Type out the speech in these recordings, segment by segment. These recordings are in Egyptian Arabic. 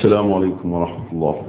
السلام عليكم ورحمة الله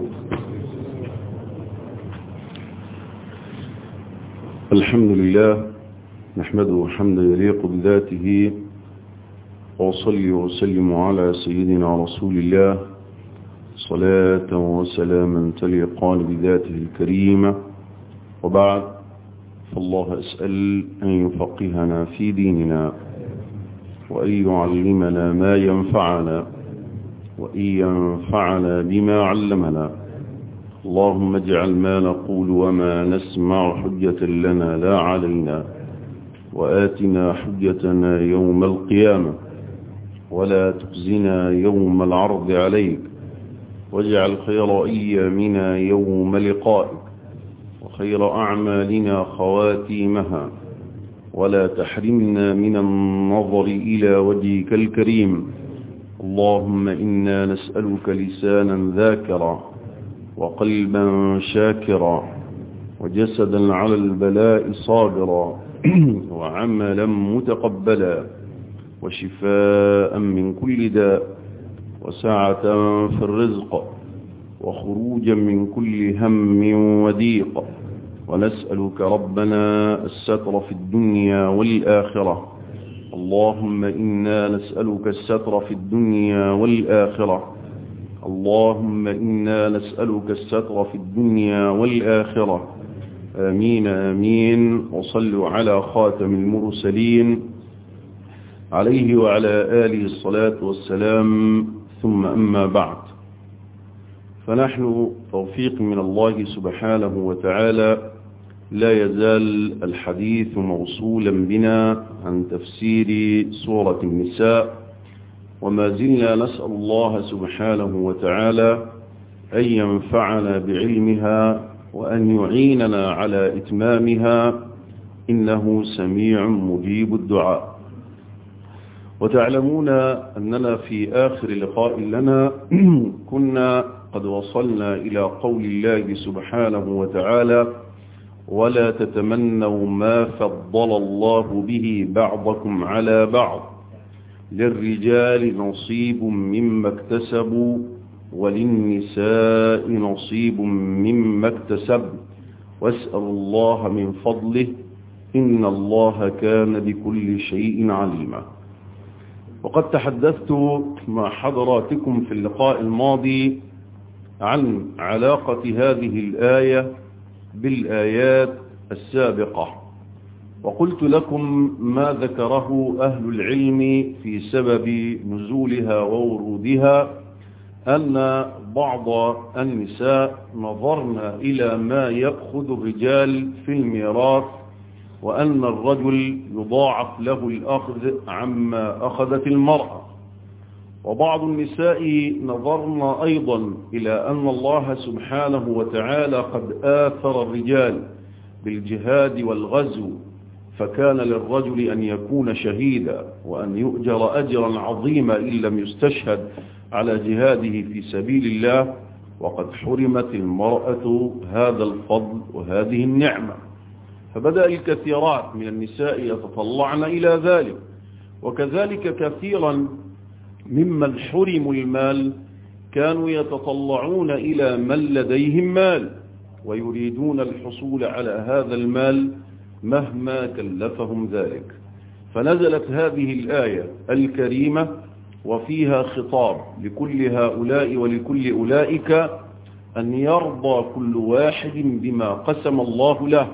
الحمد لله نحمده حمدا يليق بذاته وصلي وسلم على سيدنا رسول الله صلاة وسلاما تليقان بذاته الكريمة وبعد فالله أسأل أن يفقهنا في ديننا وأن يعلمنا ما ينفعنا وأن ينفعنا بما علمنا اللهم اجعل ما نقول وما نسمع حجة لنا لا علينا وآتنا حجتنا يوم القيامة ولا تخزنا يوم العرض عليك واجعل خير أيامنا يوم لقائك وخير أعمالنا خواتيمها ولا تحرمنا من النظر إلى وجهك الكريم اللهم إنا نسألك لسانا ذاكرا وقلبا شاكرا وجسدا على البلاء صابرا وعملا متقبلا وشفاء من كل داء وسعة في الرزق وخروجا من كل هم وضيق ونسألك ربنا الستر في الدنيا والآخرة اللهم إنا نسألك الستر في الدنيا والآخرة اللهم إنا نسألك الستر في الدنيا والآخرة آمين آمين وصلوا على خاتم المرسلين عليه وعلى آله الصلاة والسلام ثم أما بعد فنحن توفيق من الله سبحانه وتعالى لا يزال الحديث موصولا بنا عن تفسير سورة النساء وما زلنا نسأل الله سبحانه وتعالى أن ينفعنا بعلمها وأن يعيننا على إتمامها إنه سميع مجيب الدعاء وتعلمون أننا في آخر لقاء لنا كنا قد وصلنا إلى قول الله سبحانه وتعالى ولا تتمنوا ما فضل الله به بعضكم على بعض للرجال نصيب مما اكتسبوا وللنساء نصيب مما اكتسب واسأل الله من فضله إن الله كان بكل شيء عليما وقد تحدثت مع حضراتكم في اللقاء الماضي عن علاقة هذه الآية بالآيات السابقة وقلت لكم ما ذكره أهل العلم في سبب نزولها وورودها أن بعض النساء نظرنا إلى ما يأخذ الرجال في الميراث وأن الرجل يضاعف له الأخذ عما أخذت المرأة وبعض النساء نظرنا أيضا إلى أن الله سبحانه وتعالى قد آثر الرجال بالجهاد والغزو فكان للرجل أن يكون شهيدا وأن يؤجر أجرا عظيما إن لم يستشهد على جهاده في سبيل الله وقد حرمت المرأة هذا الفضل وهذه النعمة فبدأ الكثيرات من النساء يتطلعن إلى ذلك وكذلك كثيرا ممن حرموا المال كانوا يتطلعون إلى من لديهم مال ويريدون الحصول على هذا المال مهما كلفهم ذلك فنزلت هذه الآية الكريمة وفيها خطاب لكل هؤلاء ولكل أولئك أن يرضى كل واحد بما قسم الله له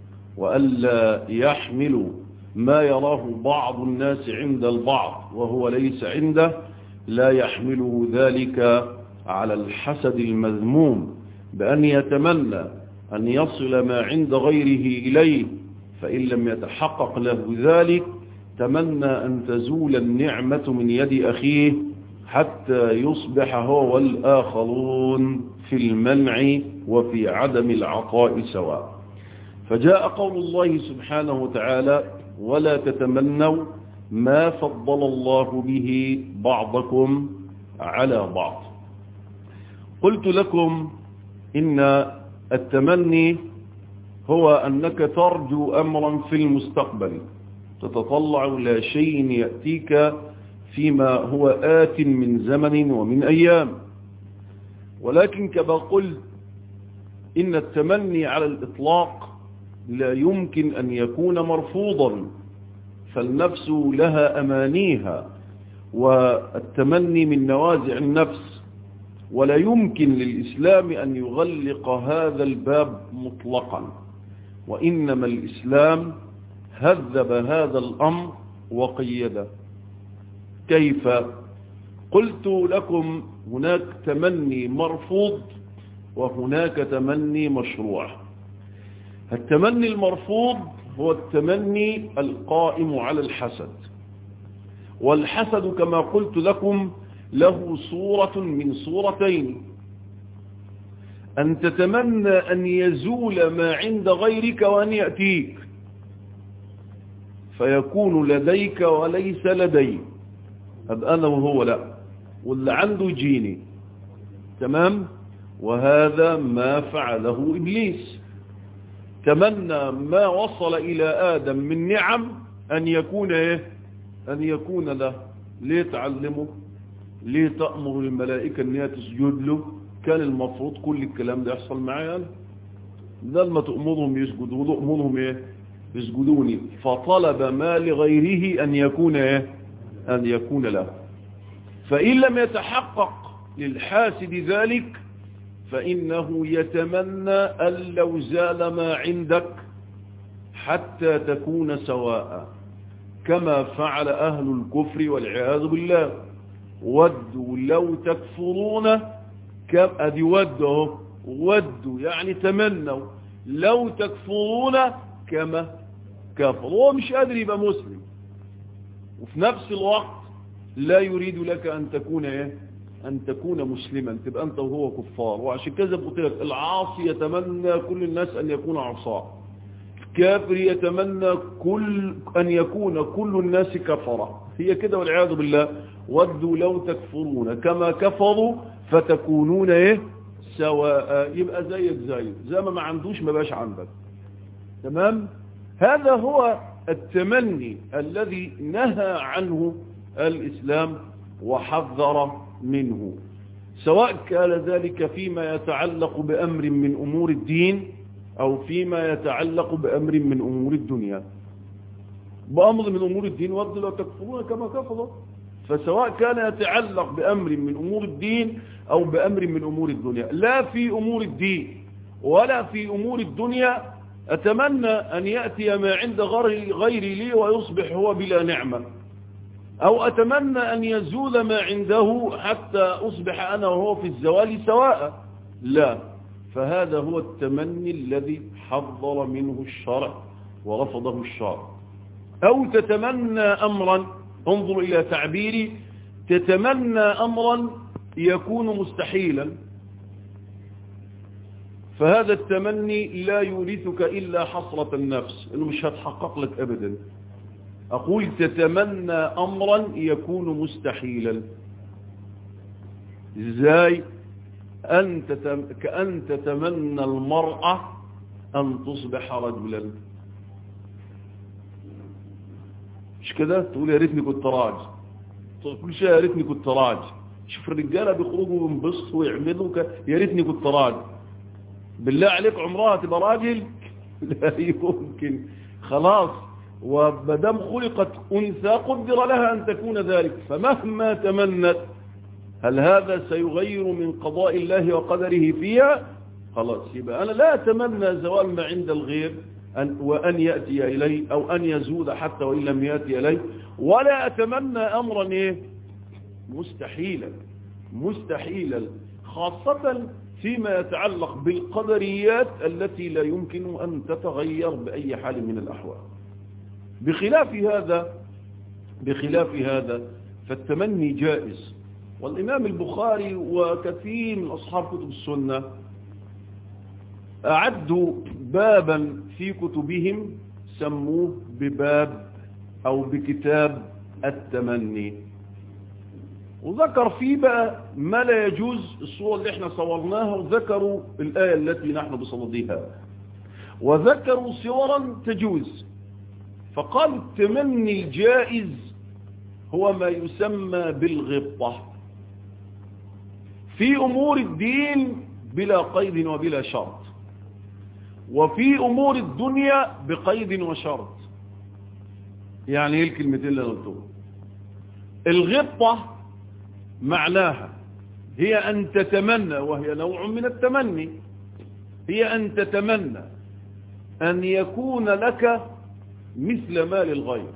وألا يحملوا ما يراه بعض الناس عند البعض وهو ليس عنده لا يحمله ذلك على الحسد المذموم بأن يتمنى أن يصل ما عند غيره إليه فإن لم يتحقق له ذلك تمنى أن تزول النعمة من يد أخيه حتى يصبح هو والآخرون في المنع وفي عدم العطاء سواء فجاء قول الله سبحانه وتعالى ولا تتمنوا ما فضل الله به بعضكم على بعض قلت لكم إن التمني هو أنك ترجو أمرا في المستقبل تتطلع إلى شيء يأتيك فيما هو آت من زمن ومن أيام ولكن كما قلت إن التمني على الإطلاق لا يمكن أن يكون مرفوضا فالنفس لها أمانيها والتمني من نوازع النفس ولا يمكن للإسلام أن يغلق هذا الباب مطلقا وإنما الإسلام هذب هذا الأمر وقيده كيف قلت لكم هناك تمني مرفوض وهناك تمني مشروع التمني المرفوض هو التمني القائم على الحسد والحسد كما قلت لكم له صورة من صورتين أن تتمنى أن يزول ما عند غيرك وأن يأتيك فيكون لديك وليس لدي أبقى أنا وهو لا واللي عنده يجيني تمام وهذا ما فعله إبليس تمنى ما وصل إلى آدم من نعم أن يكون إيه أن يكون له ليه تعلمه ليه تأمر الملائكة أن هي تسجد له كان المفروض كل الكلام ده يحصل معايا أنا بدل ما تأمرهم يسجدوا تأمرهم إيه يسجدوني فطلب ما لغيره أن يكون إيه أن يكون له فإن لم يتحقق للحاسد ذلك فإنه يتمنى أن لو زال ما عندك حتى تكون سواء كما فعل أهل الكفر والعياذ بالله ودوا لو تكفرون كم أدي ودوا ودوا يعني تمنوا لو تكفرون كما كفر هو مش قادر يبقى مسلم وفي نفس الوقت لا يريد لك أن تكون إيه أن تكون مسلما تبقى أنت وهو كفار وعشان كذا قلت لك العاصي يتمنى كل الناس أن يكون عصاه الكافر يتمنى كل أن يكون كل الناس كفرة هي كده والعياذ بالله ودوا لو تكفرون كما كفروا فتكونون ايه سواء يبقى زيك زيك زي ما ما عندوش ما باش عندك تمام هذا هو التمني الذي نهى عنه الإسلام وحذر منه سواء كان ذلك فيما يتعلق بأمر من أمور الدين أو فيما يتعلق بأمر من أمور الدنيا بأمر من أمور الدين وابد لا تكفرون كما كفروا فسواء كان يتعلق بأمر من أمور الدين أو بأمر من أمور الدنيا لا في أمور الدين ولا في أمور الدنيا أتمنى أن يأتي ما عند غيري لي ويصبح هو بلا نعمة أو أتمنى أن يزول ما عنده حتى أصبح أنا وهو في الزوال سواء لا فهذا هو التمني الذي حضر منه الشرع ورفضه الشرع أو تتمنى أمرا انظر إلى تعبيري تتمنى أمرا يكون مستحيلا فهذا التمني لا يورثك إلا حصرة النفس إنه مش هتحقق لك أبدا أقول تتمنى أمرا يكون مستحيلا إزاي أن تتم... كأن تتمنى المرأة أن تصبح رجلا مش كده تقول يا ريتني كنت راجل كل شيء يا ريتني كنت راجل شوف الرجاله بيخرجوا وينبسطوا ويعملوا ك... يا ريتني كنت راجل بالله عليك عمرها تبقى راجل لا يمكن خلاص ومدام خلقت انثى قدر لها ان تكون ذلك فمهما تمنت هل هذا سيغير من قضاء الله وقدره فيها خلاص يبقى انا لا اتمنى زوال ما عند الغير أن وأن يأتي إليه أو أن يزود حتى وإن لم يأتي إليه ولا أتمنى أمرا إيه مستحيلا مستحيلا خاصة فيما يتعلق بالقدريات التي لا يمكن أن تتغير بأي حال من الأحوال بخلاف هذا بخلاف هذا فالتمني جائز والإمام البخاري وكثير من أصحاب كتب السنة أعدوا بابا في كتبهم سموه بباب أو بكتاب التمني وذكر فيه بقى ما لا يجوز الصورة اللي احنا صورناها وذكروا الآية التي نحن بصددها وذكروا صورا تجوز فقال التمني الجائز هو ما يسمى بالغبطة في أمور الدين بلا قيد وبلا شرط وفي أمور الدنيا بقيد وشرط يعني ايه الكلمتين اللي قلتهم الغبطة معناها هي أن تتمنى وهي نوع من التمني هي أن تتمنى أن يكون لك مثل مال الغير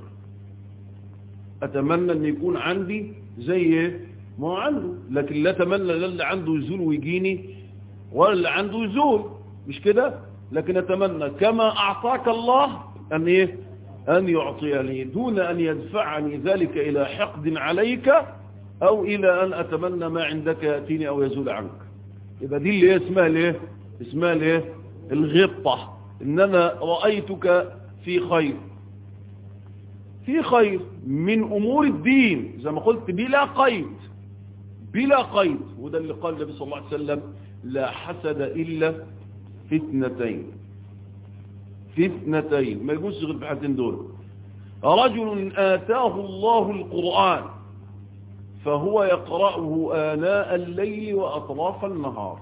أتمنى أن يكون عندي زي ما هو عنده لكن لا أتمنى لا اللي عنده يزول ويجيني ولا اللي عنده يزول مش كده لكن أتمنى كما أعطاك الله أن إيه أن يعطيني دون أن يدفعني ذلك إلى حقد عليك أو إلى أن أتمنى ما عندك يأتيني أو يزول عنك يبقى دي اللي اسمها ليه اسمها ليه الغبطة إن أنا رأيتك في خير في خير من أمور الدين زي ما قلت بلا قيد بلا قيد وده اللي قال النبي صلى الله عليه وسلم لا حسد إلا في اثنتين في اثنتين ما يجوز غير في حالتين دول رجل آتاه الله القرآن فهو يقرأه آناء الليل وأطراف النهار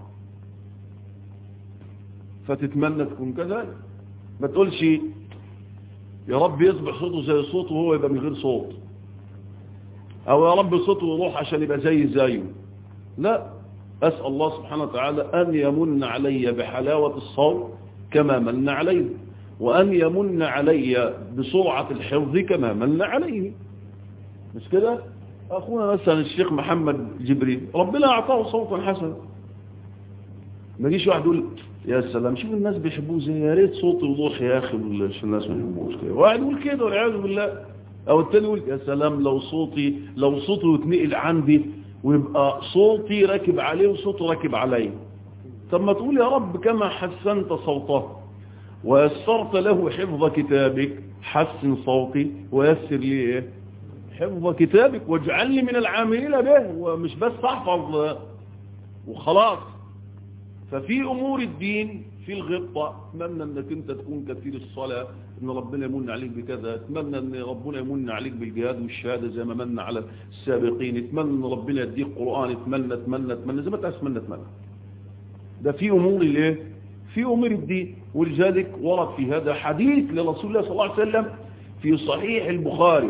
فتتمنى تكون كذلك ما تقولش يا رب يصبح صوته زي صوته وهو يبقى من غير صوت او يا رب صوته يروح عشان يبقى زي زيه لا أسأل الله سبحانه وتعالى أن يمن علي بحلاوة الصوت كما من عليه وأن يمن علي بسرعة الحفظ كما من عليه مش كده أخونا مثلا الشيخ محمد جبريل ربنا أعطاه صوتا حسنا ما يجيش واحد يقول يا سلام شوف الناس بيحبوه زي يا ريت صوتي وضوح يا أخي عشان الناس ما يحبوش كده واحد يقول كده والعياذ بالله أو التاني يقول يا سلام لو صوتي لو صوته يتنقل عندي ويبقى صوتي راكب عليه وصوته راكب عليه طب ما تقول يا رب كما حسنت صوته ويسرت له حفظ كتابك حسن صوتي ويسر لي ايه حفظ كتابك واجعلني من العاملين به ومش بس احفظ وخلاص ففي امور الدين في الغبطة اتمنى انك انت تكون كثير الصلاة ان ربنا يمن عليك بكذا اتمنى ان ربنا يمن عليك بالجهاد والشهادة زي ما من على السابقين اتمنى ان ربنا يديك قرآن اتمنى اتمنى اتمنى زي ما انت اتمنى اتمنى ده في امور الايه في امور الدين ولذلك ورد في هذا حديث لرسول الله صلى الله عليه وسلم في صحيح البخاري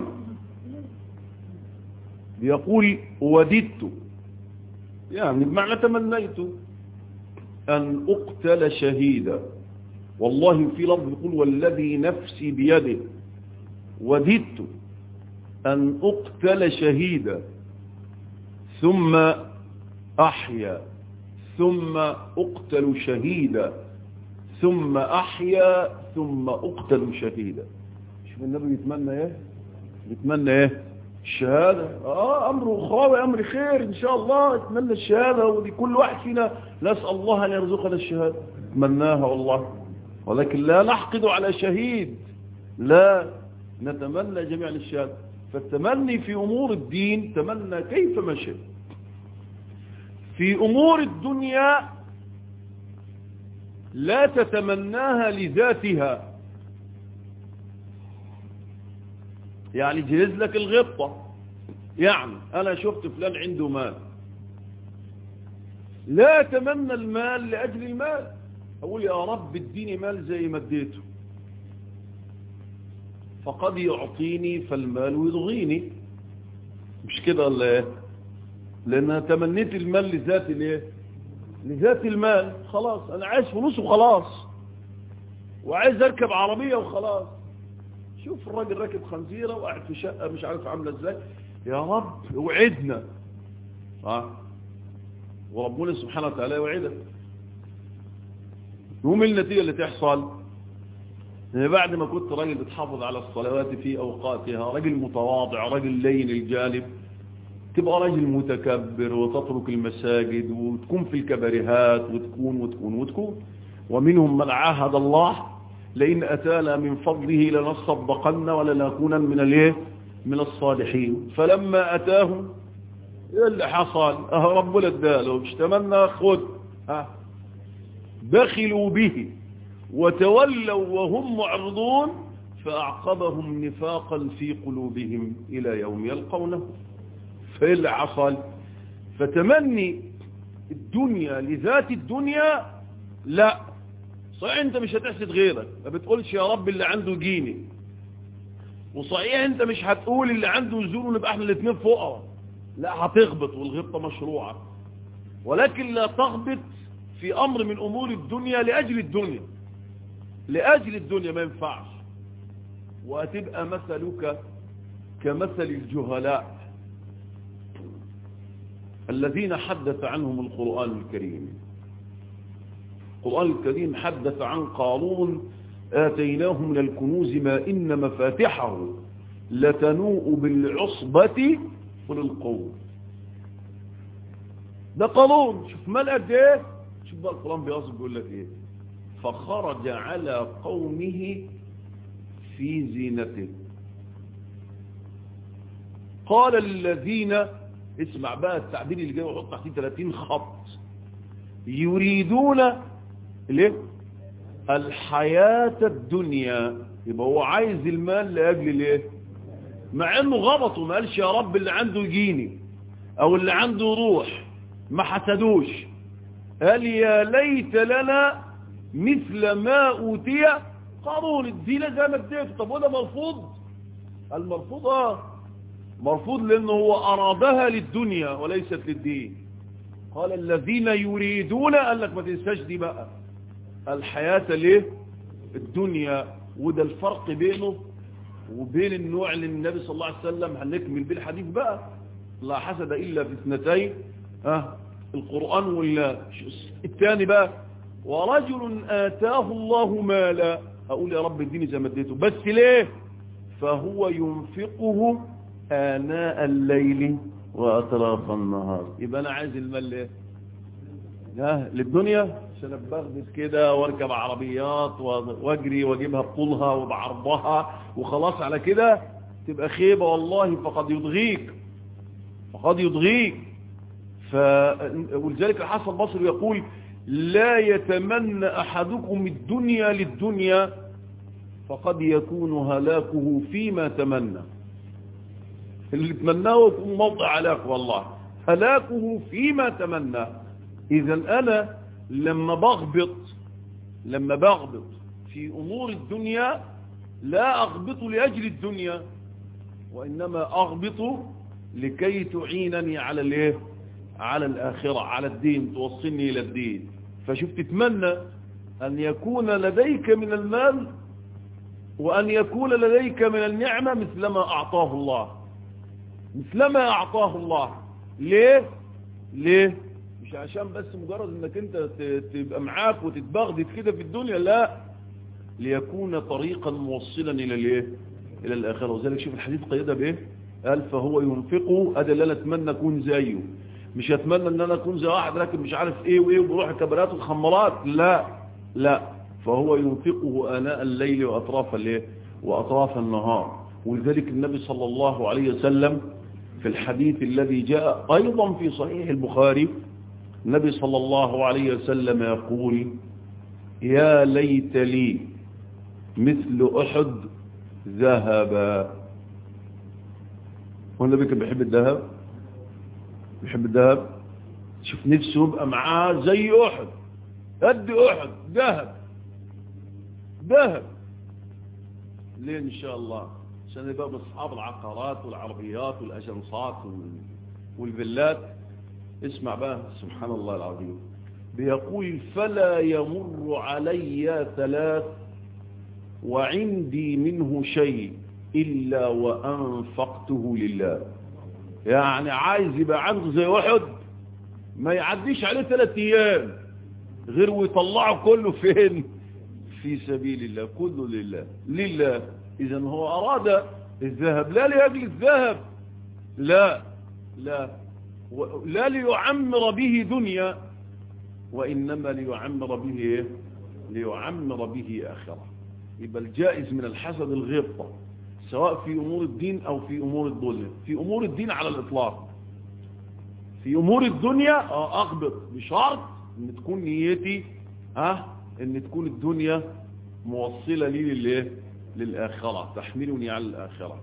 بيقول وددت يعني بمعنى تمنيت أن أقتل شهيدا والله في لفظ يقول والذي نفسي بيده وددت أن أقتل شهيدا ثم أحيا ثم أقتل شهيدا ثم أحيا ثم أقتل شهيدا شوف النبي يتمنى ايه يتمنى ايه الشهادة اه امر اخروي امر خير ان شاء الله اتمنى الشهادة ودي كل واحد فينا نسأل الله ان يرزقنا الشهادة اتمناها والله ولكن لا نحقد على شهيد لا نتمنى جميعا الشهادة فالتمني في امور الدين تمنى كيف ما شئت في امور الدنيا لا تتمناها لذاتها يعني جهز لك الغبطة يعني أنا شفت فلان عنده مال لا أتمنى المال لأجل المال أقول يا رب اديني مال زي ما اديته فقد يعطيني فالمال يضغيني مش كده ولا ايه لأن أنا تمنيت المال لذات الايه لذات المال خلاص أنا عايز فلوس وخلاص وعايز أركب عربية وخلاص شوف الراجل راكب خنزيرة وقاعد في شقة مش عارف عاملة ازاي يا رب اوعدنا اه وربنا سبحانه وتعالى يوعدك يوم النتيجة اللي تحصل ان بعد ما كنت راجل بتحافظ على الصلوات في اوقاتها راجل متواضع راجل لين الجانب تبقى راجل متكبر وتترك المساجد وتكون في الكبرهات وتكون وتكون وتكون ومنهم من عاهد الله لئن أتانا من فضله لنصدقن ولنكون من الايه من الصالحين فلما أتاهم ايه اللي حصل اه ربنا اداله مش تمنى خد ها بخلوا به وتولوا وهم معرضون فأعقبهم نفاقا في قلوبهم إلى يوم يلقونه فإيه اللي حصل فتمني الدنيا لذات الدنيا لا صحيح انت مش هتحسد غيرك ما بتقولش يا رب اللي عنده جيني وصحيح انت مش هتقول اللي عنده زور ونبقى احنا الاثنين فقراء لا هتغبط والغبطة مشروعة ولكن لا تغبط في امر من امور الدنيا لاجل الدنيا لاجل الدنيا ما ينفعش وهتبقى مثلك كمثل الجهلاء الذين حدث عنهم القرآن الكريم القرآن الكريم حدث عن قارون آتيناه من الكنوز ما إن مفاتحه لتنوء بالعصبة وللقوة ده قارون شوف مال قد ايه شوف بقى القرآن بيقصد بيقول لك ايه فخرج على قومه في زينته قال الذين اسمع بقى التعبير اللي جاي وحط تحتيه 30 خط يريدون ليه الحياة الدنيا يبقى هو عايز المال لأجل ليه مع انه غلط وما قالش يا رب اللي عنده يجيني او اللي عنده روح ما حسدوش قال يا ليت لنا مثل ما اوتي قارون ادينا زي ما اديته طب وده مرفوض المرفوض اه مرفوض لانه هو ارادها للدنيا وليست للدين قال الذين يريدون قال لك ما تنساش دي بقى الحياة ليه الدنيا وده الفرق بينه وبين النوع اللي النبي صلى الله عليه وسلم هنكمل بيه الحديث بقى لا حسد إلا في اثنتين ها القرآن ولا الثاني بقى ورجل آتاه الله مالا أقول يا رب اديني زي ما اديته بس ليه فهو ينفقه آناء الليل وأطراف النهار يبقى أنا عايز المال ليه ها للدنيا عشان ابغبس كده واركب عربيات واجري واجيبها بطولها وبعرضها وخلاص على كده تبقى خيبة والله فقد يضغيك فقد يضغيك ف... ولذلك الحسن البصري يقول لا يتمنى أحدكم الدنيا للدنيا فقد يكون هلاكه فيما تمنى اللي تمناه يكون موضع هلاك والله هلاكه فيما تمنى إذا أنا لما بغبط لما بغبط في أمور الدنيا لا أغبط لأجل الدنيا وإنما أغبط لكي تعينني على الايه على الآخرة على الدين توصلني إلى الدين فشوف تتمنى أن يكون لديك من المال وأن يكون لديك من النعمة مثلما أعطاه الله مثلما أعطاه الله ليه ليه مش عشان بس مجرد انك انت تبقى معاك وتتبغدد كده في الدنيا لا ليكون طريقا موصلا الى الايه الى الاخره وذلك شوف الحديث قيدها بايه قال فهو ينفقه هذا اللي انا اتمنى اكون زيه مش اتمنى ان انا اكون زي واحد لكن مش عارف ايه وايه وبروح الكبرات والخمرات لا لا فهو ينفقه اناء الليل واطراف الايه واطراف النهار ولذلك النبي صلى الله عليه وسلم في الحديث الذي جاء ايضا في صحيح البخاري النبي صلى الله عليه وسلم يقول يا ليت لي مثل أحد ذهبا هو النبي كان بيحب الذهب بيحب الذهب شوف نفسه يبقى معاه زي أحد قد أحد ذهب ذهب ليه إن شاء الله عشان يبقى بأصحاب العقارات والعربيات والأجنصات والفيلات اسمع بقى سبحان الله العظيم بيقول فلا يمر علي ثلاث وعندي منه شيء إلا وأنفقته لله يعني عايز يبقى عنده زي واحد ما يعديش عليه ثلاث أيام غير ويطلعه كله فين في سبيل الله كله لله لله إذا هو أراد الذهب لا لأجل الذهب لا لا لا ليعمر به دنيا وإنما ليعمر به إيه؟ ليعمر به آخرة يبقى الجائز من الحسد الغبطة سواء في أمور الدين أو في أمور الدنيا في أمور الدين على الإطلاق في أمور الدنيا أغبط بشرط أن تكون نيتي ها أن تكون الدنيا موصلة لي للإيه للآخرة تحملني على الآخرة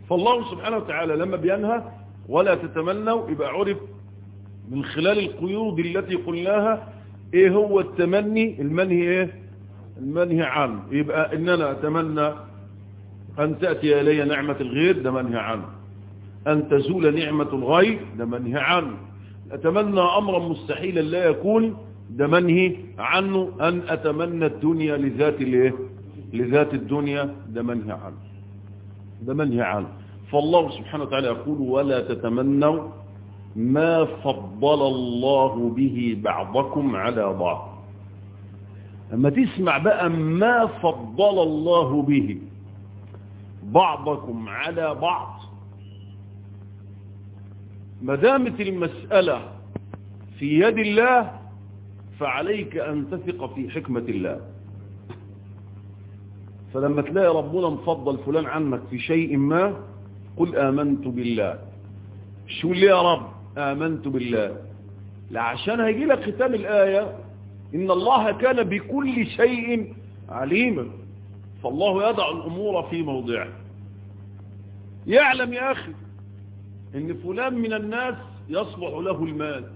فالله سبحانه وتعالى لما بينهى ولا تتمنوا يبقى عرف من خلال القيود التي قلناها ايه هو التمني المنهي ايه المنهي عنه يبقى اننا اتمنى ان تأتي الي نعمة الغير ده منهي عنه ان تزول نعمة الغير ده منهي عنه اتمنى امرا مستحيلا لا يكون ده منهي عنه ان اتمنى الدنيا لذات الايه لذات الدنيا ده منهي عنه ده منهي عنه فالله سبحانه وتعالى يقول ولا تتمنوا ما فضل الله به بعضكم على بعض اما تسمع بقى ما فضل الله به بعضكم على بعض ما دامت المسألة في يد الله فعليك أن تثق في حكمة الله فلما تلاقي ربنا مفضل فلان عنك في شيء ما قل آمنت بالله شو لي يا رب آمنت بالله لا عشان هيجي لك ختام الآية إن الله كان بكل شيء عليما فالله يضع الأمور في موضعها يعلم يا أخي إن فلان من الناس يصلح له المال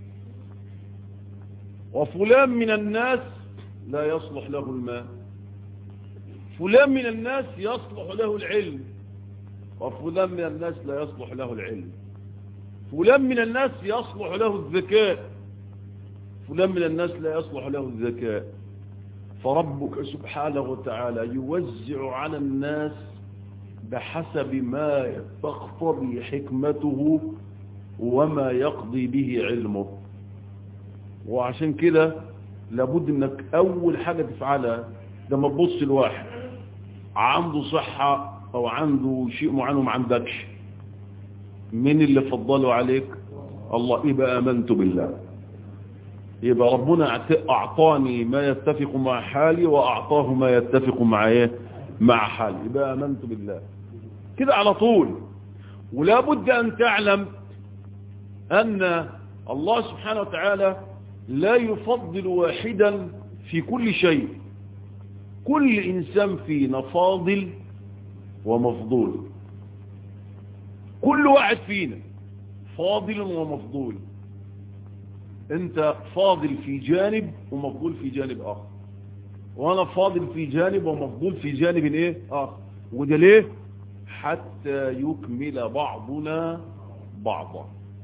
وفلان من الناس لا يصلح له المال فلان من الناس يصلح له العلم وفلان من الناس لا يصلح له العلم فلان من الناس يصلح له الذكاء فلان من الناس لا يصلح له الذكاء فربك سبحانه وتعالى يوزع على الناس بحسب ما تقتضي حكمته وما يقضي به علمه وعشان كده لابد انك اول حاجة تفعلها لما تبص الواحد عنده صحة او عنده شيء معين وما عندكش مين اللي فضله عليك الله يبقى امنت بالله يبقى ربنا اعطاني ما يتفق مع حالي واعطاه ما يتفق مع ايه مع حالي يبقى امنت بالله كده على طول ولا بد ان تعلم ان الله سبحانه وتعالى لا يفضل واحدا في كل شيء كل انسان فينا فاضل ومفضول كل واحد فينا فاضل ومفضول انت فاضل في جانب ومفضول في جانب اخر وانا فاضل في جانب ومفضول في جانب ايه اخر وده ليه حتى يكمل بعضنا بعضا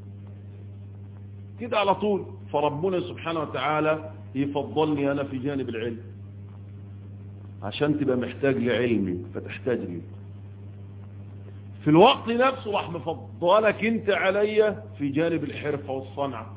كده على طول فربنا سبحانه وتعالى يفضلني انا في جانب العلم عشان تبقى محتاج لعلمي فتحتاج لي في الوقت نفسه راح مفضلك انت عليا في جانب الحرفة والصنعة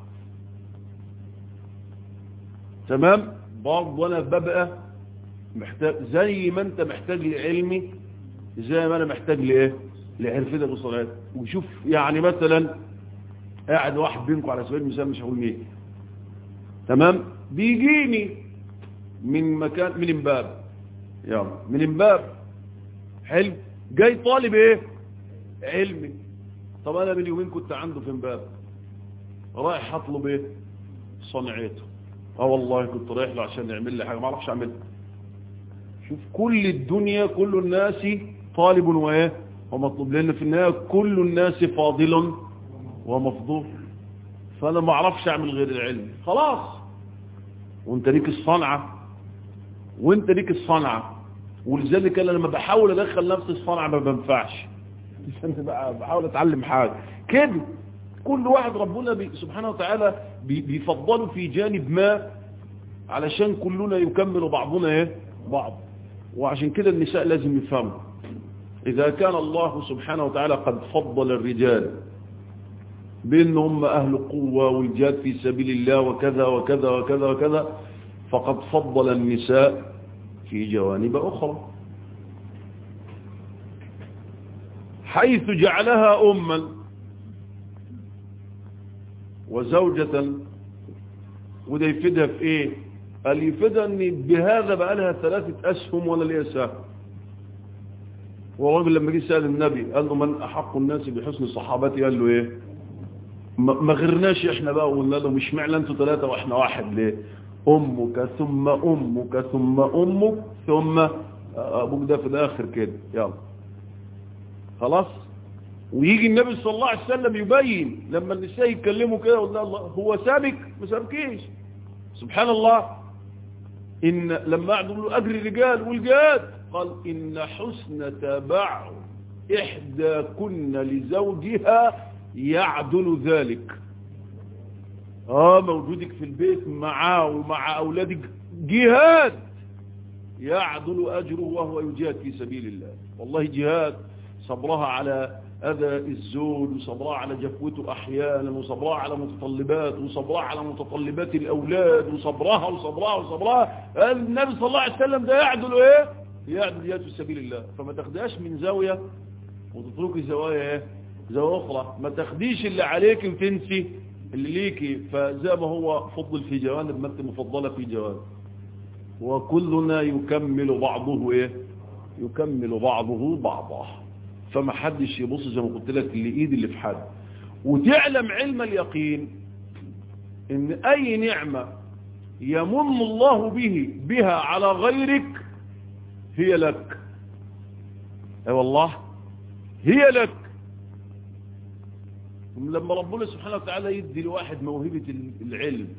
تمام برضه انا ببقى محتاج زي ما انت محتاج لعلمي زي ما انا محتاج لايه لحرفتك وصنعتك وشوف يعني مثلا قاعد واحد بينكم على سبيل المثال مش هقول مين تمام بيجيني من مكان من امباب يلا من امباب حلو جاي طالب ايه علمي طب انا من يومين كنت عنده في امباب رايح اطلب ايه صنعته اه والله كنت رايح له عشان يعمل لي حاجه ما اعرفش اعملها شوف كل الدنيا كل الناس طالب وايه ومطلوب لان في النهايه كل الناس فاضل ومفضول فانا ما اعرفش اعمل غير العلم خلاص وانت ليك الصنعه وانت ليك الصنعه ولذلك انا لما بحاول ادخل نفسي الصنعه ما بنفعش عشان بحاول اتعلم حاجه كده كل واحد ربنا بي سبحانه وتعالى بي بيفضله في جانب ما علشان كلنا يكمل بعضنا ايه بعض وعشان كده النساء لازم يفهموا إذا كان الله سبحانه وتعالى قد فضل الرجال بأنهم أهل قوة والجهاد في سبيل الله وكذا وكذا وكذا وكذا فقد فضل النساء في جوانب أخرى حيث جعلها أما وزوجة وده يفيدها في ايه قال يفيدها ان بهذا بقى لها ثلاثة اسهم ولا ليها سهم والراجل لما جه سأل النبي قال له من احق الناس بحسن صحابتي قال له ايه ما غيرناش احنا بقى وقلنا له مش معنى انتوا ثلاثة واحنا واحد ليه امك ثم امك ثم امك ثم ابوك ده في الاخر كده يلا خلاص ويجي النبي صلى الله عليه وسلم يبين لما النساء يتكلموا كده يقول الله هو سابك ما سابكيش سبحان الله إن لما قعدوا له أجر الرجال والجاد قال إن حسن تبع إحدى كن لزوجها يعدل ذلك آه موجودك في البيت معاه ومع أولادك جهاد يعدل أجره وهو يجاهد في سبيل الله والله جهاد صبرها على أذى الزوج وصبرها على جفوته أحيانا وصبرها على متطلبات وصبرها على متطلبات الأولاد وصبرها وصبرها وصبرها النبي صلى الله عليه وسلم ده يعدل إيه يعدل جهاد في سبيل الله فما تاخدهاش من زاوية وتتركي زوايا إيه زاوية أخرى ما تاخديش اللي عليك وتنسي اللي ليكي فزي ما هو فضل في جوانب ما انت مفضلة في جوانب وكلنا يكمل بعضه ايه يكمل بعضه بعضه فما حدش يبص زي ما قلت لك الايد اللي في حد وتعلم علم اليقين ان اي نعمة يمن الله به بها على غيرك هي لك اي والله هي لك لما ربنا سبحانه وتعالى يدي لواحد موهبة العلم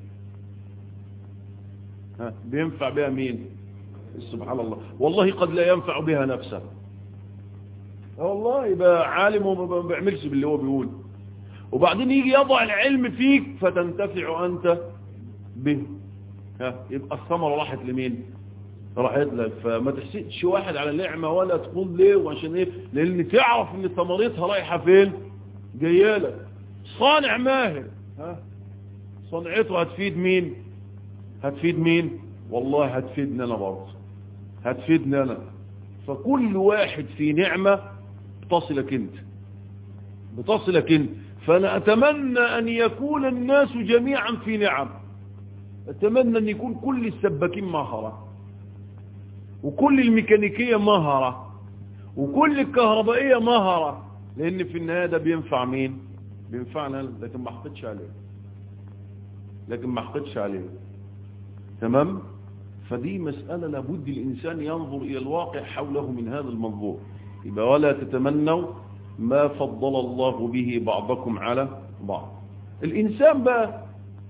ها بينفع بها مين سبحان الله والله قد لا ينفع بها نفسه والله يبقى عالم وما بيعملش باللي هو بيقول وبعدين يجي يضع العلم فيك فتنتفع أنت به ها يبقى الثمرة راحت لمين راحت لك فما تحسدش واحد على نعمة ولا تقول ليه وعشان ايه لان تعرف ان ثمرتها رايحة فين جايه لك صانع ماهر ها صنعته هتفيد مين هتفيد مين والله هتفيدني انا برضه هتفيدني انا فكل واحد في نعمة بتصلك انت بتصلك انت فانا اتمنى ان يكون الناس جميعا في نعم اتمنى ان يكون كل السباكين مهرة وكل الميكانيكية مهرة وكل الكهربائية مهرة لان في النهاية ده بينفع مين بينفعنا لكن ما حقدش عليه لكن ما حقدش عليه تمام فدي مسألة لابد الإنسان ينظر إلى الواقع حوله من هذا المنظور يبقى ولا تتمنوا ما فضل الله به بعضكم على بعض الإنسان بقى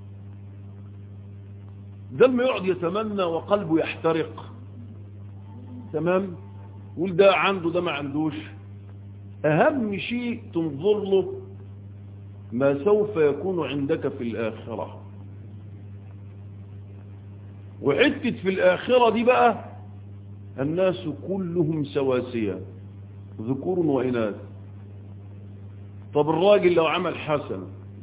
ده لما يقعد يتمنى وقلبه يحترق تمام يقول ده عنده ده ما عندوش أهم شيء تنظر له ما سوف يكون عندك في الآخرة وحتة في الآخرة دي بقى الناس كلهم سواسية ذكور وإناث طب الراجل لو عمل حسنة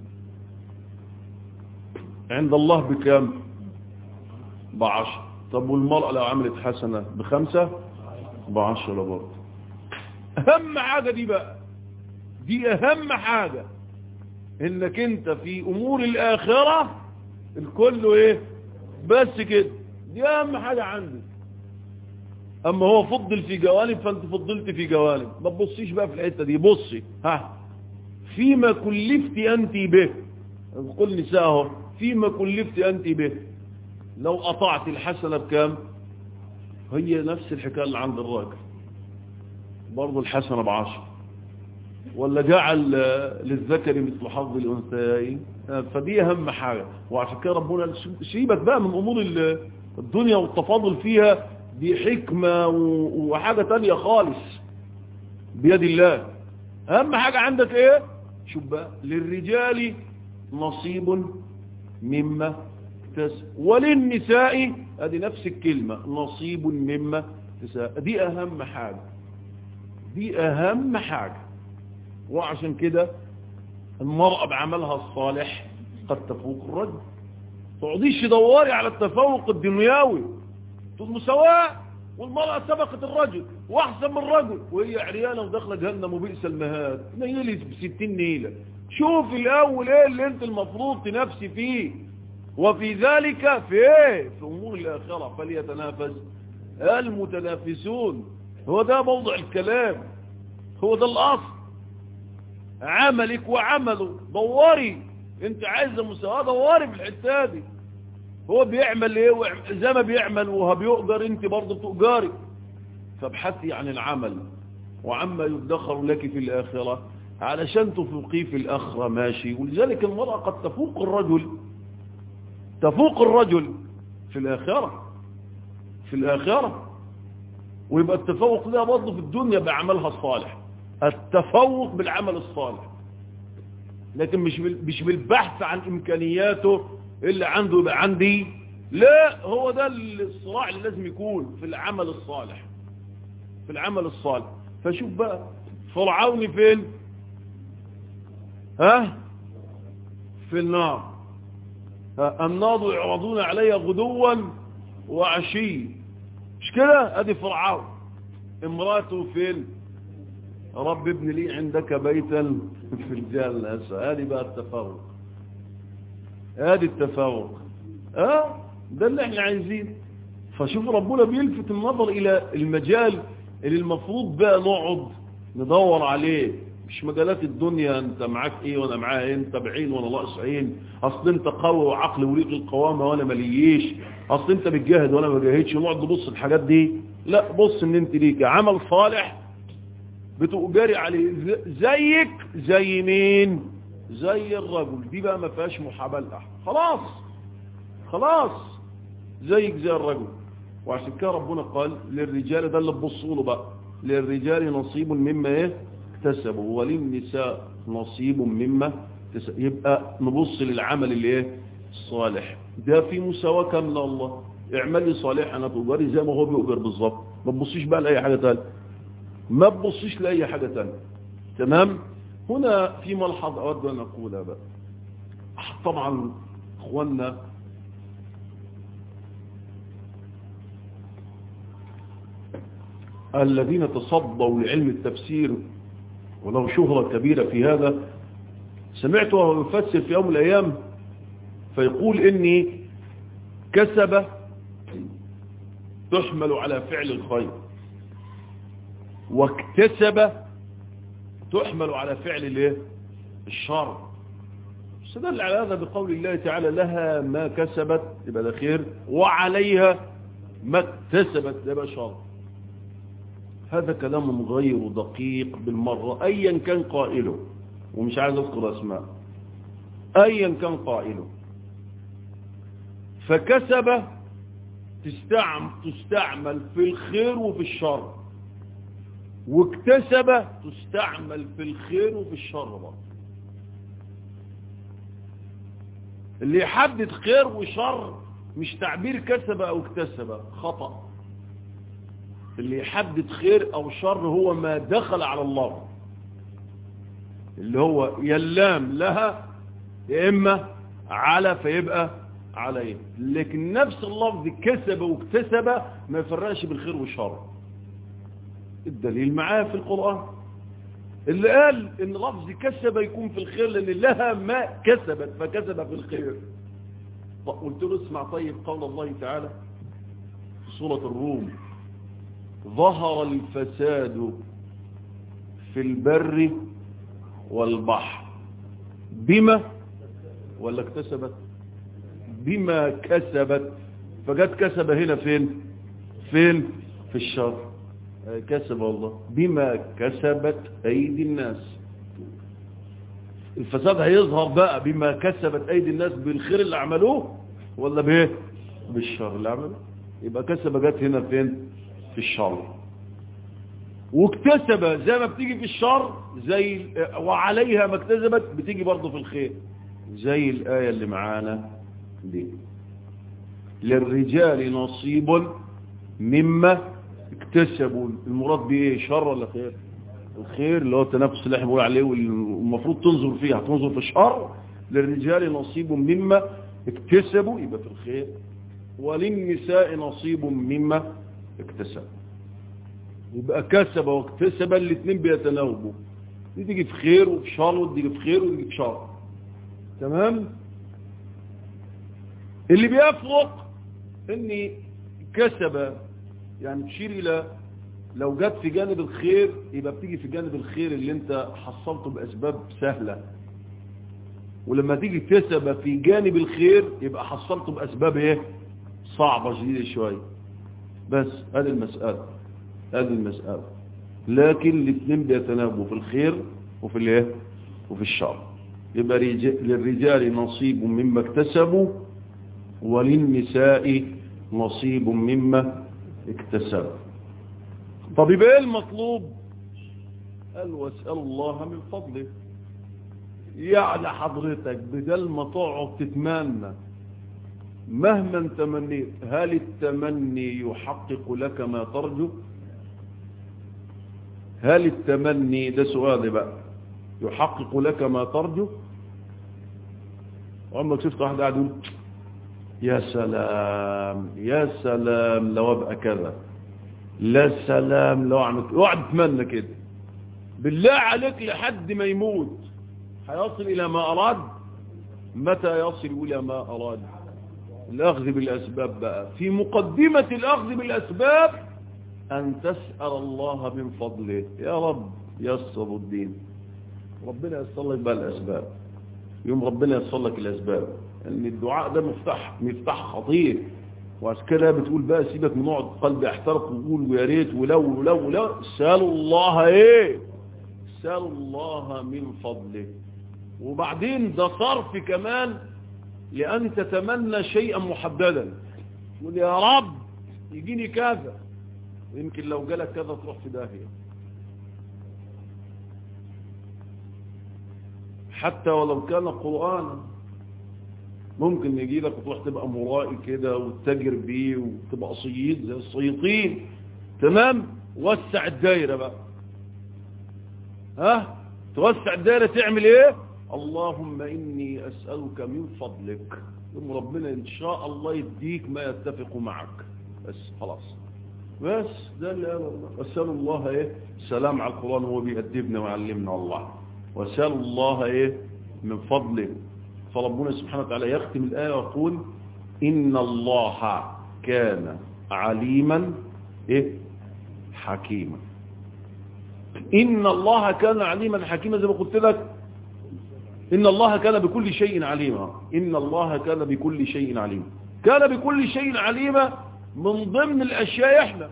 عند الله بكام بعشر طب والمرأة لو عملت حسنة بخمسة بعشرة برضه أهم حاجة دي بقى دي أهم حاجة إنك أنت في أمور الآخرة الكل إيه بس كده دي أهم حاجة عندك أما هو فضل في جوانب فأنت فضلت في جوانب ما تبصيش بقى في الحتة دي بصي ها فيما كلفت أنت به قل نساءه فيما كلفت أنت به لو قطعت الحسنة بكام هي نفس الحكاية اللي عند الراجل برضو الحسنة بعشر ولا جعل للذكر مثل حظ الأنثيين فدي أهم حاجة وعشان كده ربنا سيبك بقى من أمور الدنيا والتفاضل فيها دي حكمة وحاجة تانية خالص بيد الله أهم حاجة عندك إيه شوف بقى للرجال نصيب مما اكتسب وللنساء ادي نفس الكلمة نصيب مما اكتسب دي أهم حاجة دي أهم حاجة وعشان كده المرأة بعملها الصالح قد تفوق الرجل تقعديش تدوري على التفوق الدنيوي تقول مساواة والمرأة سبقت الرجل واحسن من الرجل وهي عريانة وداخله جهنم وبئس المهاد نيلي بستين نيلة شوف الاول ايه اللي انت المفروض تنافسي فيه وفي ذلك في ايه في امور الاخرة فليتنافس المتنافسون هو ده موضع الكلام هو ده الاصل عملك وعمله دوري انت عايزه مساواة دوري في الحته دي هو بيعمل ايه زي ما بيعمل وهو بيؤجر انت برضه بتؤجري فابحثي عن العمل وعما يدخر لك في الآخرة علشان تفوقيه في الآخرة ماشي ولذلك المرأة قد تفوق الرجل تفوق الرجل في الآخرة في الآخرة ويبقى التفوق ده برضه في الدنيا بعملها الصالح التفوق بالعمل الصالح لكن مش مش بالبحث عن إمكانياته اللي عنده يبقى عندي لا هو ده الصراع اللي لازم يكون في العمل الصالح في العمل الصالح فشوف بقى فرعون فين ها في النار النار يعرضون عليها غدوا وعشي مش كده ادي فرعون امراته فين رب ابن لي عندك بيتا في الجنة هذه بقى التفوق هذه التفوق اه ده اللي احنا عايزين فشوف ربنا بيلفت النظر الى المجال اللي المفروض بقى نقعد ندور عليه مش مجالات الدنيا انت معاك ايه وانا معايا ايه انت بعين وانا ناقص عين اصل انت قوي وعقل وليك القوامه وانا ماليش اصل انت بتجاهد وانا ما بجاهدش ونقعد نبص الحاجات دي لا بص ان انت ليك عمل صالح بتؤجري عليه زيك زي مين زي الرجل دي بقى ما فيهاش محاباه خلاص خلاص زيك زي الرجل وعشان كده ربنا قال للرجال ده اللي تبصوا له بقى للرجال نصيب مما ايه اكتسبوا وللنساء نصيب مما اكتسبوا يبقى نبص للعمل اللي ايه الصالح ده في مساواة كاملة الله اعملي صالح انا تؤجري زي ما هو بيؤجر بالظبط ما تبصيش بقى لاي حاجة تانية ما تبصيش لاي حاجة تانية تمام هنا في ملحظ اود ان اقولها بقى طبعا اخواننا الذين تصدوا لعلم التفسير ولو شهرة كبيرة في هذا سمعت وهو يفسر في يوم من الأيام فيقول إني كسب تحمل على فعل الخير واكتسب تحمل على فعل الايه الشر استدل على هذا بقول الله تعالى لها ما كسبت يبقى ده خير وعليها ما اكتسبت يبقى شر هذا كلام غير دقيق بالمرة أيا كان قائله ومش عايز أذكر أسماء أيا كان قائله فكسب تستعمل, تستعمل في الخير وفي الشر واكتسب تستعمل في الخير وفي الشر برضه اللي يحدد خير وشر مش تعبير كسب أو اكتسب خطأ اللي يحدد خير او شر هو ما دخل على الله اللي هو يلام لها يا اما على فيبقى عليه لكن نفس اللفظ كسب واكتسب ما يفرقش بالخير والشر الدليل معاه في القرآن اللي قال ان لفظ كسب يكون في الخير لان لها ما كسبت فكسب في الخير قلت له اسمع طيب قول الله تعالى في سورة الروم ظهر الفساد في البر والبحر بما ولا اكتسبت بما كسبت فجت كسب هنا فين فين في الشر كسب الله بما كسبت ايدي الناس الفساد هيظهر بقى بما كسبت ايدي الناس بالخير اللي عملوه ولا بايه بالشر اللي عملوه يبقى كسب جت هنا فين في الشر واكتسب زي ما بتيجي في الشر زي وعليها ما اكتسبت بتيجي برضه في الخير زي الآية اللي معانا دي للرجال نصيب مما اكتسبوا المراد بايه شر ولا خير الخير اللي هو التنافس اللي احنا بنقول عليه والمفروض تنظر فيه هتنظر في الشر للرجال نصيب مما اكتسبوا يبقى في الخير وللنساء نصيب مما اكتسب يبقى كسب واكتسب الاثنين بيتناوبوا دي تيجي في خير وفي شر ودي تيجي في خير ودي في شر تمام اللي بيفرق اني كسب يعني تشير الى لو جت في جانب الخير يبقى بتيجي في جانب الخير اللي انت حصلته باسباب سهلة ولما تيجي كسب في جانب الخير يبقى حصلته باسباب ايه صعبة شديدة شوية بس هذه المسألة هذه المسألة لكن الاثنين بيتناوبوا في الخير وفي الايه وفي الشر يبقى للرجال نصيب مما اكتسبوا وللنساء نصيب مما اكتسبوا طب يبقى ايه المطلوب قال واسأل الله من فضله يعني حضرتك بدل ما تقعد تتمنى مهما تمنيت هل التمني يحقق لك ما ترجو هل التمني ده سؤال بقى يحقق لك ما ترجو وعمرك شفت واحد قاعد يقول يا سلام يا سلام لو ابقى كذا لا سلام لو اعمل اقعد تتمنى كده بالله عليك لحد ما يموت هيصل الى ما اراد متى يصل الى ما اراد الاخذ بالاسباب بقى في مقدمة الاخذ بالاسباب ان تسأل الله من فضله يا رب يسر الدين ربنا يسر لك بقى الاسباب يوم ربنا يسر لك الاسباب ان الدعاء ده مفتاح مفتاح خطير وعشان كده بتقول بقى سيبك من نقعد قلبي احترق وقول ويا ريت ولو ولو ولو سالوا الله ايه سالوا الله من فضله وبعدين ده صرف كمان لأن تتمنى شيئا محددا تقول يا رب يجيني كذا يمكن لو جالك كذا تروح في داهية حتى ولو كان قرآنا ممكن يجي لك وتروح تبقى مرائي كده وتتاجر بيه وتبقى صيد زي الصيطين تمام وسع الدايرة بقى ها توسع الدايرة تعمل ايه اللهم إني أسألك من فضلك ثم ربنا إن شاء الله يديك ما يتفق معك بس خلاص بس ده اللي قال الله واسأل الله إيه السلام على القرآن هو بيأدبنا ويعلمنا الله واسأل الله إيه من فضله فربنا سبحانه وتعالى يختم الآية ويقول إن الله كان عليما إيه حكيما إن الله كان عليما حكيما زي ما قلت لك إن الله كان بكل شيء عليما إن الله كان بكل شيء عليما كان بكل شيء عليما من ضمن الأشياء إحنا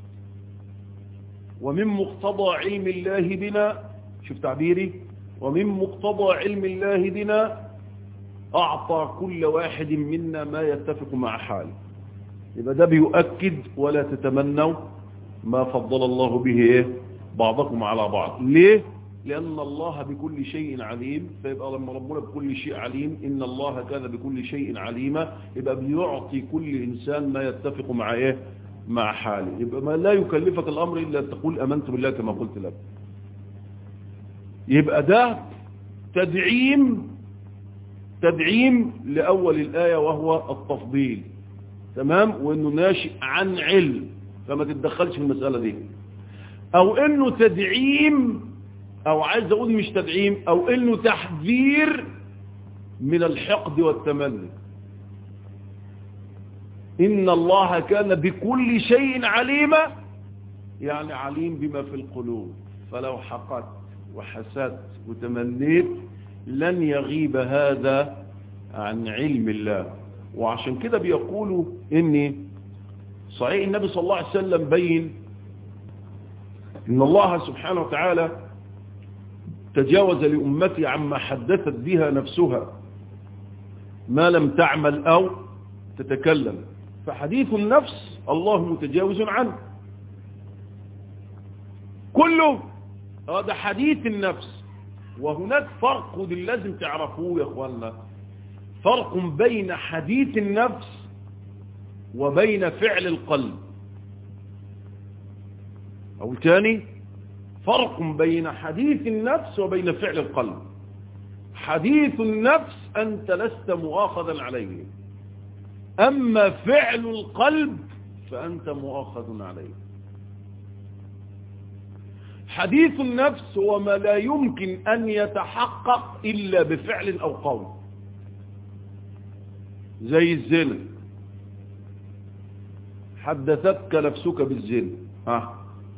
ومن مقتضى علم الله بنا شوف تعبيري ومن مقتضى علم الله بنا أعطى كل واحد منا ما يتفق مع حاله يبقى ده بيؤكد ولا تتمنوا ما فضل الله به إيه؟ بعضكم على بعض ليه لأن الله بكل شيء عليم فيبقى لما ربنا بكل شيء عليم إن الله كان بكل شيء عليما يبقى بيعطي كل إنسان ما يتفق مع إيه مع حاله يبقى ما لا يكلفك الأمر إلا تقول أمنت بالله كما قلت لك يبقى ده تدعيم تدعيم لأول الآية وهو التفضيل تمام وإنه ناشئ عن علم فما تتدخلش في المسألة دي أو إنه تدعيم او عايز اقول مش تدعيم او انه تحذير من الحقد والتمني ان الله كان بكل شيء عليما يعني عليم بما في القلوب فلو حقدت وحسدت وتمنيت لن يغيب هذا عن علم الله وعشان كده بيقولوا اني صحيح النبي صلى الله عليه وسلم بين ان الله سبحانه وتعالى تجاوز لأمتي عما حدثت بها نفسها ما لم تعمل أو تتكلم فحديث النفس الله متجاوز عنه كله هذا حديث النفس وهناك فرق ودي لازم تعرفوه يا اخوانا فرق بين حديث النفس وبين فعل القلب او تاني فرق بين حديث النفس وبين فعل القلب حديث النفس أنت لست مؤاخذا عليه أما فعل القلب فأنت مؤاخذ عليه حديث النفس هو ما لا يمكن أن يتحقق إلا بفعل أو قول زي الزنا حدثتك نفسك بالزنا ها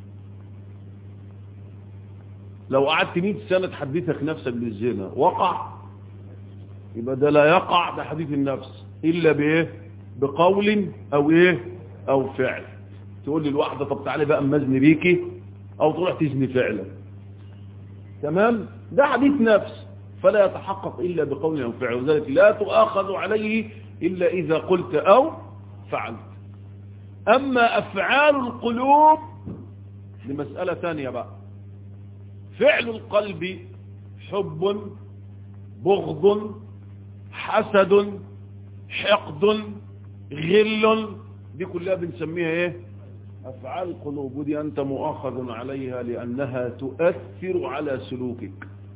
لو قعدت 100 سنة تحدثك نفسك بالزنا وقع يبقى ده لا يقع ده حديث النفس إلا بإيه بقول أو إيه أو فعل تقول لي الواحدة طب تعالي بقى امزني بيكي او تروح تزني فعلا تمام ده حديث نفس فلا يتحقق الا بقول او فعل وذلك لا تؤاخذ عليه الا اذا قلت او فعلت اما افعال القلوب لمسألة ثانية بقى فعل القلب حب بغض حسد حقد غل دي كلها بنسميها ايه افعال القلوب ودي انت مؤاخذ عليها لانها تؤثر على سلوكك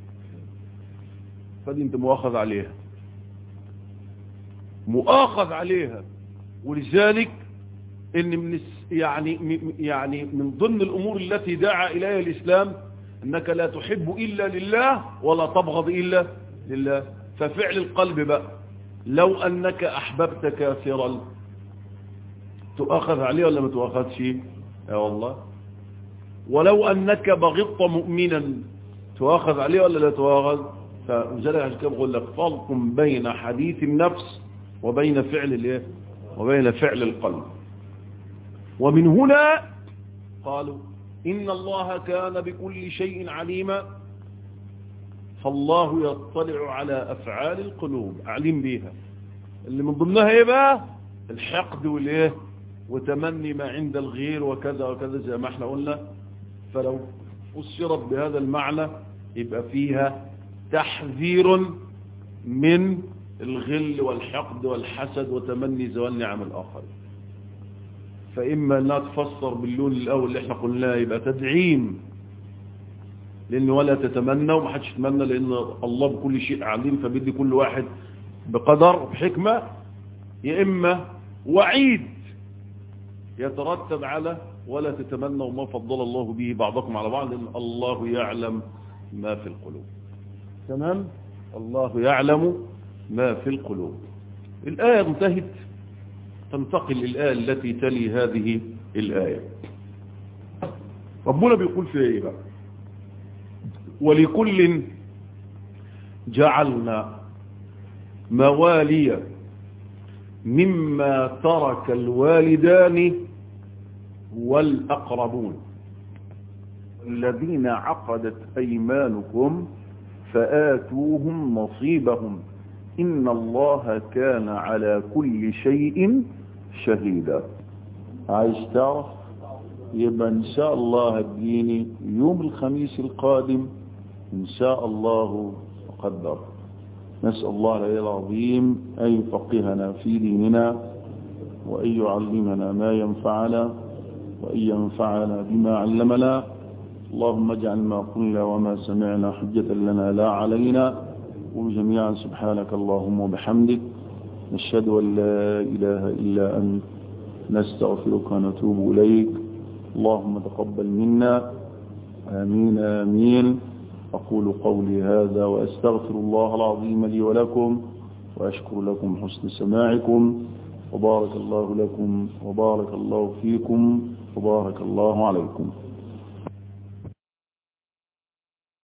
فدي انت مؤاخذ عليها مؤاخذ عليها ولذلك ان من يعني يعني من ضمن الامور التي دعا اليها الاسلام انك لا تحب الا لله ولا تبغض الا لله ففعل القلب بقى لو انك احببت كافرا تؤاخذ عليه ولا ما تؤاخذش يا والله ولو انك بغضت مؤمنا تؤاخذ عليه ولا لا تؤاخذ فلذلك عشان كده بقول لك فرق بين حديث النفس وبين فعل الايه وبين فعل القلب ومن هنا قالوا إن الله كان بكل شيء عليما فالله يطلع على أفعال القلوب أعلم بيها اللي من ضمنها إيه بقى الحقد والإيه وتمني ما عند الغير وكذا وكذا زي ما احنا قلنا فلو فسرت بهذا المعنى يبقى فيها تحذير من الغل والحقد والحسد وتمني زوال نعم الآخرين فإما أنها تفسر باللون الأول اللي احنا قلناه يبقى تدعيم لأن ولا تتمنى وما حدش يتمنى لأن الله بكل شيء عليم فبدي كل واحد بقدر بحكمة يا إما وعيد يترتب على ولا تتمنوا ما فضل الله به بعضكم على بعض لأن الله يعلم ما في القلوب تمام الله يعلم ما في القلوب الآية انتهت تنتقل للآية التي تلي هذه الآية ربنا بيقول في ايه بقى ولكل جعلنا مواليا مما ترك الوالدان والأقربون الذين عقدت أيمانكم فآتوهم نصيبهم إن الله كان على كل شيء شهيدا عايز تعرف يبقى إن شاء الله هتجيني يوم الخميس القادم إن شاء الله قدر نسأل الله العلي العظيم أن يفقهنا في ديننا وأن يعلمنا ما ينفعنا وأن ينفعنا بما علمنا اللهم اجعل ما قلنا وما سمعنا حجة لنا لا علينا وجميعا سبحانك اللهم وبحمدك نشهد أن لا إله إلا أنت نستغفرك ونتوب إليك اللهم تقبل منا آمين آمين أقول قولي هذا وأستغفر الله العظيم لي ولكم وأشكر لكم حسن سماعكم وبارك الله لكم وبارك الله فيكم وبارك الله عليكم